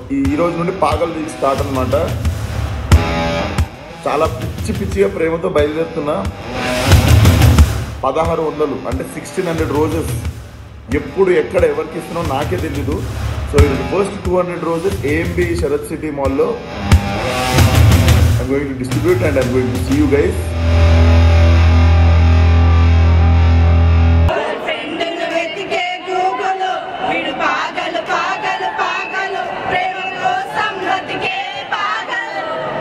ఈ ఈ రోజు నుండి పాగల్ లీగ్ స్టార్ట్ అన్నమాట చాలా పిచ్చి పిచ్చిగా ప్రేమతో బయలుదేరుతున్నా పదహారు వందలు అంటే సిక్స్టీన్ హండ్రెడ్ రోజెస్ ఎప్పుడు ఎక్కడ ఎవరికి ఇస్తున్నావు నాకే తెలీదు సో ఇది first two hundred roses AMB Sarath city మాల్లో I'm going to distribute and I'm going to see you guys ఫ్రెండ్ను వెతికే గూగులు వీడు పాగలు పాగలు పాగలు ప్రేమ కోసం బ్రతికే పాగలు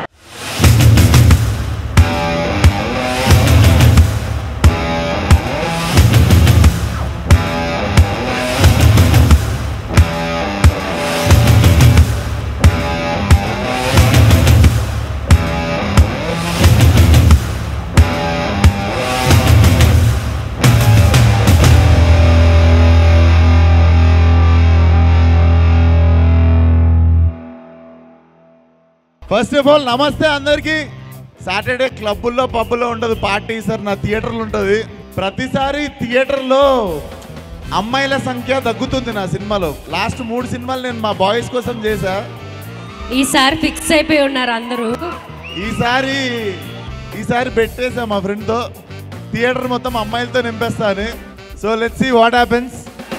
ఫస్ట్ ఆఫ్ ఆల్ నమస్తే అందరికి సాటర్డే క్లబ్బుల్లో పబ్బుల్లో ఉంటుంది పార్టీ సార్ నా థియేటర్లు ఉంటుంది ప్రతిసారి థియేటర్లో అమ్మాయిల సంఖ్య తగ్గుతుంది నా సినిమాలో లాస్ట్ మూడు సినిమాలు నేను మా బాయ్స్ కోసం చేశా ఈసారి ఫిక్స్ అయిపోయి ఉన్నారు అందరూ ఈసారి ఈసారి పెట్టేసా మా ఫ్రెండ్తో థియేటర్ మొత్తం అమ్మాయిలతో నింపేస్తాను so let's see what happens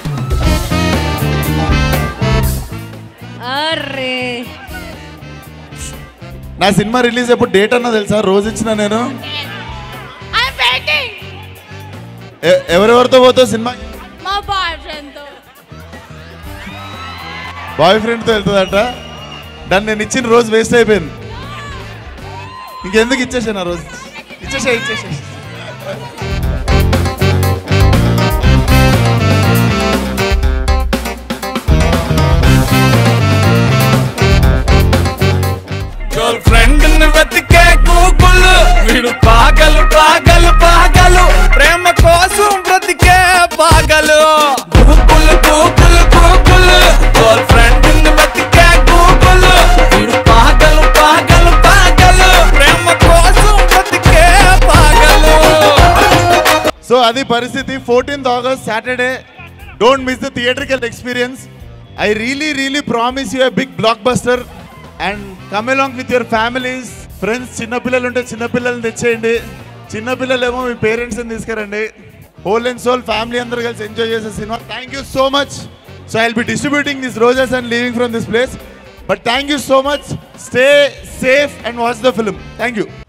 అరే నా సినిమా రిలీజ్ ఎప్పుడు డేట్ అన్న తెలుసా రోజు ఇచ్చిన నేను ఎ- ఎవరెవరితో పోతావు సినిమా మా బాయ్ ఫ్రెండ్తో బాయ్ ఫ్రెండ్తో వెళ్తుందట దాన్ని నేను ఇచ్చిన రోజు వేస్ట్ అయిపోయింది ఇంకెందుకు ఇచ్చేసాను ఆ రోజు ఇచ్చేసా ఇచ్చేసా గర్ల్ ఫ్రెండ్ ని వెతికే గూగుల్ వీడు పాగలు పాగలు పాగలు ప్రేమ కోసం బ్రతికే పాగలు Google Google Google girlfriend ని వెతికే గూగుల్ వీడు పాగలు పాగలు పాగలు ప్రేమ కోసం బ్రతికే పాగలు సో అది పరిస్థితి fourteenth August Saturday don't miss the theatrical experience I really really promise you big blockbuster and come along with your families friends చిన్నపిల్లలు ఉంటే చిన్నపిల్లల్ని తెచ్చేయండి చిన్నపిల్లలు ఏమో మీ పేరెంట్స్ని తీసుకురండి హోల్ అండ్ సోల్ ఫ్యామిలీ అందరూ కలిసి ఎంజాయ్ చేసే సినిమా thank you so much so I'll be distributing this roses and leaving from this place but thank you so much stay safe and watch the film thank you